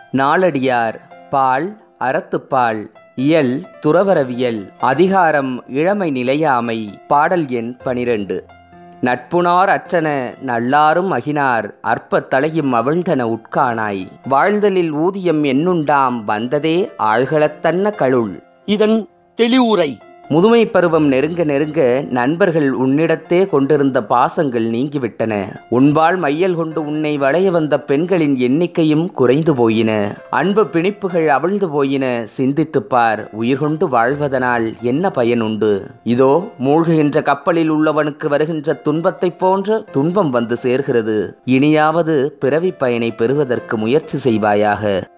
நாளடியார் பால் அறத்துப்பால் இயல் துறவரவியல் அதிகாரம் இளமை நிலையாமை பாடல் எண் பனிரெண்டு நட்புணார் அற்றன நல்லாரும் அகினார் அற்பத் தலையும் அவிழ்ந்தன உட்காணாய் வாழ்தலில் ஊதியம் என்னுண்டாம் வந்ததே ஆழ்களத்தன்ன களுள் இதன் தெளிவுரை முதுமை பருவம் நெருங்க நெருங்க நண்பர்கள் உன்னிடத்தே கொண்டிருந்த பாசங்கள் நீங்கிவிட்டன உன்பால் மையல் கொண்டு உன்னை வளைய வந்த பெண்களின் எண்ணிக்கையும் குறைந்து போயின அன்பு பிணிப்புகள் அவிழ்ந்து போயின சிந்தித்துப் பார் உயிர் கொண்டு வாழ்வதனால் என்ன பயன் உண்டு இதோ மூழ்குகின்ற கப்பலில் உள்ளவனுக்கு வருகின்ற துன்பத்தைப் போன்ற துன்பம் வந்து சேர்கிறது இனியாவது பிறவிப் பயனை பெறுவதற்கு முயற்சி செய்வாயாக